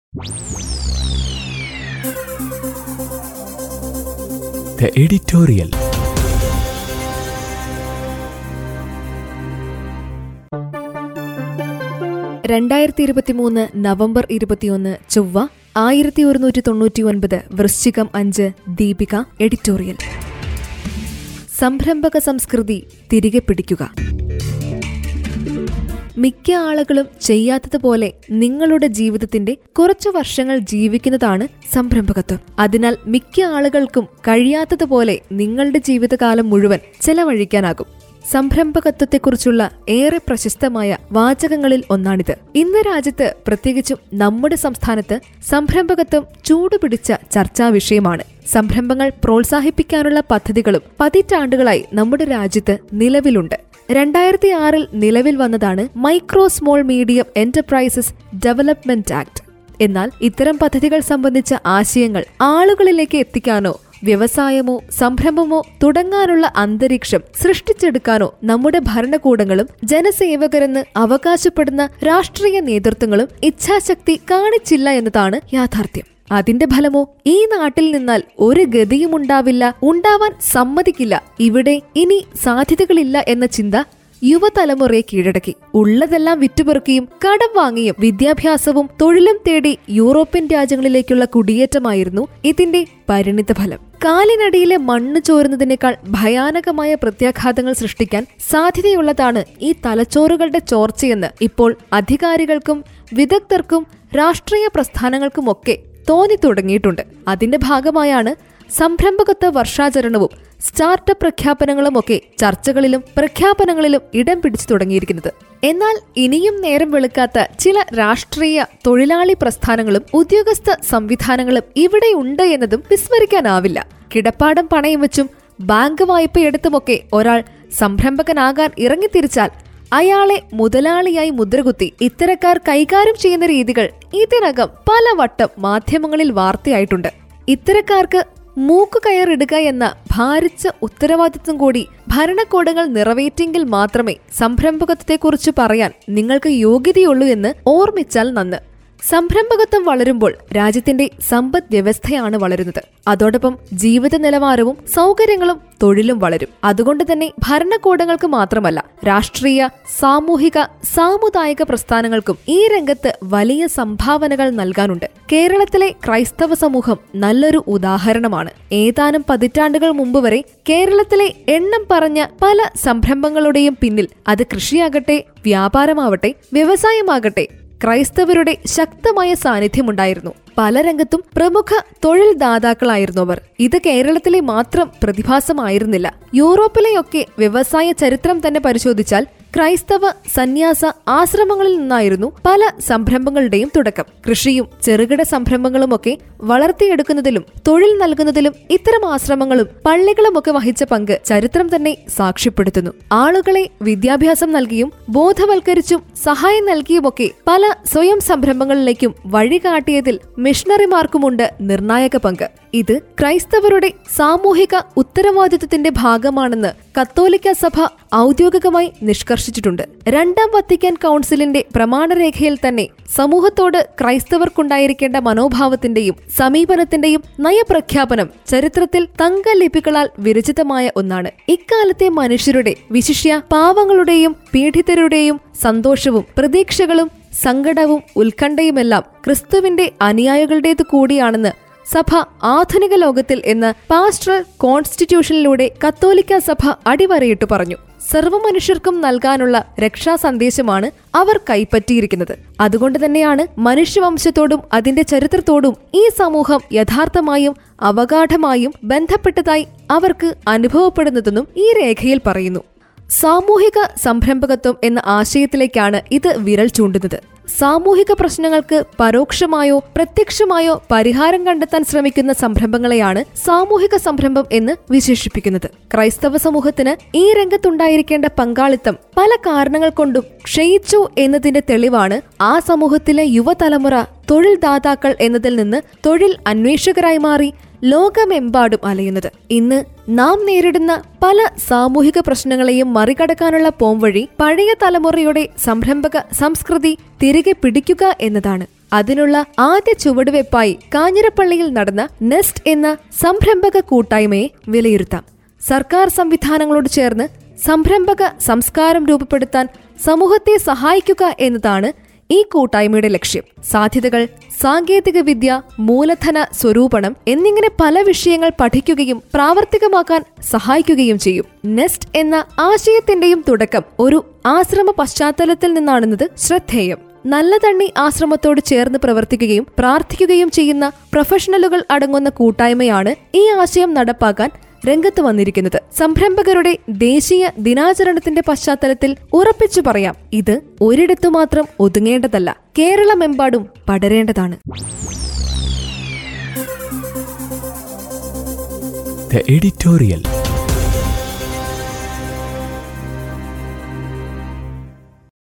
The editorial. രണ്ടായിരത്തി ഇരുപത്തിമൂന്ന് November ഇരുപത്തിയൊന്ന് ചൊവ്വ ആയിരത്തി ഒരുന്നൂറ്റി തൊണ്ണൂറ്റി ഒൻപത് വൃശ്ചികം അഞ്ച് ദീപിക എഡിറ്റോറിയൽ സംരംഭക സംസ്കൃതി തിരികെ പിടിക്കുക മിക്ക ആളുകളും ചെയ്യാത്തതുപോലെ നിങ്ങളുടെ ജീവിതത്തിന്റെ കുറച്ചു വർഷങ്ങൾ ജീവിക്കുന്നതാണ് സംരംഭകത്വം അതിനാൽ മിക്ക ആളുകൾക്കും കഴിയാത്തതുപോലെ നിങ്ങളുടെ ജീവിതകാലം മുഴുവൻ ചെലവഴിക്കാനാകും സംരംഭകത്വത്തെക്കുറിച്ചുള്ള ഏറെ പ്രശസ്തമായ വാചകങ്ങളിൽ ഒന്നാണിത് ഇന്ന് രാജ്യത്ത് പ്രത്യേകിച്ചും നമ്മുടെ സംസ്ഥാനത്ത് സംരംഭകത്വം ചൂടുപിടിച്ച ചർച്ചാ വിഷയമാണ് സംരംഭങ്ങൾ പ്രോത്സാഹിപ്പിക്കാനുള്ള പദ്ധതികളും പതിറ്റാണ്ടുകളായി നമ്മുടെ രാജ്യത്ത് നിലവിലുണ്ട് രണ്ടായിരത്തി ആറിൽ നിലവിൽ വന്നതാണ് micro small medium enterprises development act എന്നാൽ ഇത്തരം പദ്ധതികൾ സംബന്ധിച്ച ആശയങ്ങൾ ആളുകളിലേക്ക് എത്തിക്കാനോ വ്യവസായമോ സംരംഭമോ തുടങ്ങാനുള്ള അന്തരീക്ഷം സൃഷ്ടിച്ചെടുക്കാനോ നമ്മുടെ ഭരണകൂടങ്ങളും ജനസേവകരെന്ന് അവകാശപ്പെടുന്ന രാഷ്ട്രീയ നേതൃത്വങ്ങളും ഇച്ഛാശക്തി കാണിച്ചില്ല എന്നതാണ് യാഥാർത്ഥ്യം അതിന്റെ ഫലമോ ഈ നാട്ടിൽ നിന്നാൽ ഒരു ഗതിയും ഉണ്ടാവില്ല ഉണ്ടാവാൻ സമ്മതിക്കില്ല ഇവിടെ ഇനി സാധ്യതകളില്ല എന്ന ചിന്ത യുവതലമുറയെ കീഴടക്കി ഉള്ളതെല്ലാം വിറ്റുപെറുക്കിയും കടം വാങ്ങിയും വിദ്യാഭ്യാസവും തൊഴിലും തേടി യൂറോപ്യൻ രാജ്യങ്ങളിലേക്കുള്ള കുടിയേറ്റമായിരുന്നു ഇതിന്റെ പരിണിതഫലം കാലിനടിയിലെ മണ്ണ് ചോരുന്നതിനേക്കാൾ ഭയാനകമായ പ്രത്യാഘാതങ്ങൾ സൃഷ്ടിക്കാൻ സാധ്യതയുള്ളതാണ് ഈ തലച്ചോറുകളുടെ ചോർച്ചയെന്ന് ഇപ്പോൾ അധികാരികൾക്കും വിദഗ്ധർക്കും രാഷ്ട്രീയ പ്രസ്ഥാനങ്ങൾക്കുമൊക്കെ തോന്നി തുടങ്ങിയിട്ടുണ്ട് അതിന്റെ ഭാഗമായാണ് സംരംഭകത്വ വർഷാചരണവും സ്റ്റാർട്ടപ്പ് പ്രഖ്യാപനങ്ങളും ഒക്കെ ചർച്ചകളിലും പ്രഖ്യാപനങ്ങളിലും ഇടം പിടിച്ചു തുടങ്ങിയിരിക്കുന്നത് എന്നാൽ ഇനിയും നേരം വെളുക്കാത്ത ചില രാഷ്ട്രീയ തൊഴിലാളി പ്രസ്ഥാനങ്ങളും ഉദ്യോഗസ്ഥ സംവിധാനങ്ങളും ഇവിടെയുണ്ട് എന്നതും വിസ്മരിക്കാനാവില്ല കിടപ്പാടം പണയം വെച്ചും ബാങ്ക് വായ്പ എടുത്തുമൊക്കെ ഒരാൾ സംരംഭകനാകാൻ ഇറങ്ങിത്തിരിച്ചാൽ അയാളെ മുതലാളിയായി മുദ്രകുത്തി ഇത്തരക്കാർ കൈകാര്യം ചെയ്യുന്ന രീതികൾ ഇതിനകം പലവട്ടം മാധ്യമങ്ങളിൽ വാർത്തയായിട്ടുണ്ട് ഇത്തരക്കാർക്ക് മൂക്കുകയറിടുക എന്ന ഭാരിച്ച ഉത്തരവാദിത്വം കൂടി ഭരണകൂടങ്ങൾ നിറവേറ്റെങ്കിൽ മാത്രമേ സംരംഭകത്വത്തെക്കുറിച്ച് പറയാൻ നിങ്ങൾക്ക് യോഗ്യതയുള്ളൂ എന്ന് ഓർമ്മിച്ചാൽ നന്ന് സംരംഭകത്വം വളരുമ്പോൾ രാജ്യത്തിന്റെ സമ്പദ് വ്യവസ്ഥയാണ് വളരുന്നത് അതോടൊപ്പം ജീവിത നിലവാരവും സൗകര്യങ്ങളും തൊഴിലും വളരും അതുകൊണ്ട് തന്നെ ഭരണകൂടങ്ങൾക്ക് മാത്രമല്ല രാഷ്ട്രീയ സാമൂഹിക സാമുദായിക പ്രസ്ഥാനങ്ങൾക്കും ഈ രംഗത്ത് വലിയ സംഭാവനകൾ നൽകാനുണ്ട് കേരളത്തിലെ ക്രൈസ്തവ സമൂഹം നല്ലൊരു ഉദാഹരണമാണ് ഏതാനും പതിറ്റാണ്ടുകൾ മുമ്പ് വരെ കേരളത്തിലെ എണ്ണം പറഞ്ഞ പല സംരംഭങ്ങളുടെയും പിന്നിൽ അത് കൃഷിയാകട്ടെ വ്യാപാരമാവട്ടെ വ്യവസായമാകട്ടെ ക്രൈസ്തവരുടെ ശക്തമായ സാന്നിധ്യമുണ്ടായിരുന്നു പല രംഗത്തും പ്രമുഖ തൊഴിൽ ദാതാക്കളായിരുന്നു അവർ ഇത് കേരളത്തിലെ മാത്രം പ്രതിഭാസമായിരുന്നില്ല യൂറോപ്പിലെയൊക്കെ വ്യവസായ ചരിത്രം തന്നെ പരിശോധിച്ചാൽ ക്രൈസ്തവ സന്യാസ ആശ്രമങ്ങളിൽ നിന്നായിരുന്നു പല സംരംഭങ്ങളുടെയും തുടക്കം കൃഷിയും ചെറുകിട സംരംഭങ്ങളുമൊക്കെ വളർത്തിയെടുക്കുന്നതിലും തൊഴിൽ നൽകുന്നതിലും ഇത്തരം ആശ്രമങ്ങളും പള്ളികളുമൊക്കെ വഹിച്ച പങ്ക് ചരിത്രം തന്നെ സാക്ഷ്യപ്പെടുത്തുന്നു ആളുകളെ വിദ്യാഭ്യാസം നൽകിയും ബോധവൽക്കരിച്ചും സഹായം നൽകിയുമൊക്കെ പല സ്വയം സംരംഭങ്ങളിലേക്കും വഴികാട്ടിയതിൽ മിഷണറിമാർക്കുമുണ്ട് നിർണായക പങ്ക് ഇത് ക്രൈസ്തവരുടെ സാമൂഹിക ഉത്തരവാദിത്വത്തിന്റെ ഭാഗമാണെന്ന് കത്തോലിക്ക സഭ ഔദ്യോഗികമായി നിഷ്കർഷിച്ചിട്ടുണ്ട് രണ്ടാം വത്തിക്കാൻ കൗൺസിലിന്റെ പ്രമാണരേഖയിൽ തന്നെ സമൂഹത്തോട് ക്രൈസ്തവർക്കുണ്ടായിരിക്കേണ്ട മനോഭാവത്തിന്റെയും സമീപനത്തിന്റെയും നയപ്രഖ്യാപനം ചരിത്രത്തിൽ തങ്കലിപികളാൽ വിരചിതമായ ഒന്നാണ് ഇക്കാലത്തെ മനുഷ്യരുടെ വിശിഷ്യ പാവങ്ങളുടെയും പീഡിതരുടെയും സന്തോഷവും പ്രതീക്ഷകളും സങ്കടവും ഉത്കണ്ഠയുമെല്ലാം ക്രിസ്തുവിന്റെ അനുയായികളുടേതു കൂടിയാണെന്ന് സഭ ആധുനിക ലോകത്തിൽ എന്ന പാസ്റ്ററൽ കോൺസ്റ്റിറ്റ്യൂഷനിലൂടെ കത്തോലിക്ക സഭ അടിവരയിട്ടു പറഞ്ഞു സർവ്വമനുഷ്യർക്കും നൽകാനുള്ള രക്ഷാ സന്ദേശമാണ് അവർ കൈപ്പറ്റിയിരിക്കുന്നത് അതുകൊണ്ട് തന്നെയാണ് മനുഷ്യവംശത്തോടും അതിന്റെ ചരിത്രത്തോടും ഈ സമൂഹം യഥാർത്ഥമായും അവഗാഠമായും ബന്ധപ്പെട്ടതായി അവർക്ക് അനുഭവപ്പെടുന്നതെന്നും ഈ രേഖയിൽ പറയുന്നു സാമൂഹിക സംരംഭകത്വം എന്ന ആശയത്തിലേക്കാണ് ഇത് വിരൽ ചൂണ്ടുന്നത് സാമൂഹിക പ്രശ്നങ്ങൾക്ക് പരോക്ഷമായോ പ്രത്യക്ഷമായോ പരിഹാരം കണ്ടെത്താൻ ശ്രമിക്കുന്ന സംരംഭങ്ങളെയാണ് സാമൂഹിക സംരംഭം എന്ന് വിശേഷിപ്പിക്കുന്നത് ക്രൈസ്തവ സമൂഹത്തിന് ഈ രംഗത്തുണ്ടായിരിക്കേണ്ട പങ്കാളിത്തം പല കാരണങ്ങൾ കൊണ്ടും ക്ഷയിച്ചു എന്നതിന്റെ തെളിവാണ് ആ സമൂഹത്തിലെ യുവതലമുറ തൊഴിൽ ദാതാക്കൾ എന്നതിൽ നിന്ന് തൊഴിൽ അന്വേഷകരായി മാറി ലോകമെമ്പാടും അലയുന്നത് ഇന്ന് നാം നേരിടുന്ന പല സാമൂഹിക പ്രശ്നങ്ങളെയും മറികടക്കാനുള്ള പോംവഴി പഴയ തലമുറയുടെ സംരംഭക സംസ്കൃതി തിരികെ പിടിക്കുക എന്നതാണ് അതിനുള്ള ആദ്യ ചുവടുവെപ്പായി കാഞ്ഞിരപ്പള്ളിയിൽ നടന്ന നെസ്റ്റ് എന്ന സംരംഭക കൂട്ടായ്മയെ വിലയിരുത്താം സർക്കാർ സംവിധാനങ്ങളോട് ചേർന്ന് സംരംഭക സംസ്കാരം രൂപപ്പെടുത്താൻ സമൂഹത്തെ സഹായിക്കുക എന്നതാണ് ഈ കൂട്ടായ്മയുടെ ലക്ഷ്യം സാധ്യതകൾ സാങ്കേതിക വിദ്യ മൂലധന സ്വരൂപണം എന്നിങ്ങനെ പല വിഷയങ്ങൾ പഠിക്കുകയും പ്രാവർത്തികമാക്കാൻ സഹായിക്കുകയും ചെയ്യും നെസ്റ്റ് എന്ന ആശയത്തിന്റെയും തുടക്കം ഒരു ആശ്രമ പശ്ചാത്തലത്തിൽ നിന്നാണെന്നത് ശ്രദ്ധേയം നല്ല തണ്ണി ആശ്രമത്തോട് ചേർന്ന് പ്രവർത്തിക്കുകയും പ്രാർത്ഥിക്കുകയും ചെയ്യുന്ന പ്രൊഫഷണലുകൾ അടങ്ങുന്ന കൂട്ടായ്മയാണ് ഈ ആശയം നടപ്പാക്കാൻ രംഗത്ത് വന്നിരിക്കുന്നത് സംരംഭകരുടെ ദേശീയ ദിനാചരണത്തിന്റെ പശ്ചാത്തലത്തിൽ ഉറപ്പിച്ചു പറയാം ഇത് ഒരിടത്തു മാത്രം ഒതുങ്ങേണ്ടതല്ല കേരളമെമ്പാടും പടരേണ്ടതാണ് The editorial.